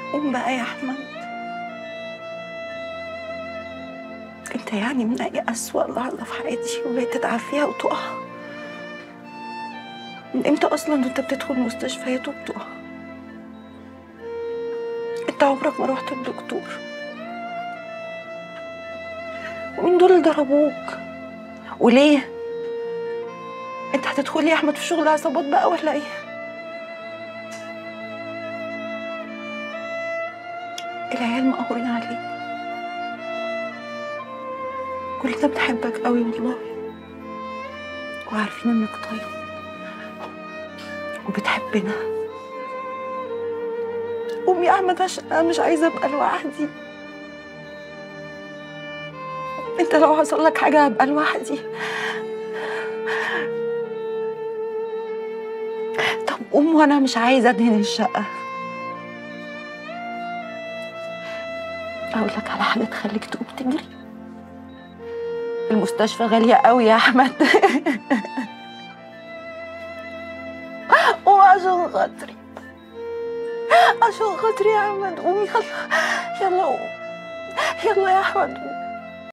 قوم بقى يا احمد انت يعني من اي اسوأ لحظه في حياتي وبقيت تتعب فيها وتقع من امتى اصلا وانت بتدخل مستشفيات وبتقع انت عمرك ما رحت الدكتور ومين دول اللي ضربوك وليه انت هتدخل يا احمد في شغل عصابات بقى ولا ايه العيال مقهورين عليك كلنا بنحبك قوي والله وعارفين انك طيب وبتحبنا قوم يا احمد عشان انا مش عايزه ابقى لوحدي انت لو حصل لك حاجه هبقى لوحدي طب قوم وانا مش عايزه ادهن الشقه اقول لك على حاجه تخليك تقوم تجري المستشفى غاليه قوي يا احمد قوم عشان خاطري عشان خاطري يا احمد قوم يلا يلا قوم يلا يا احمد قوم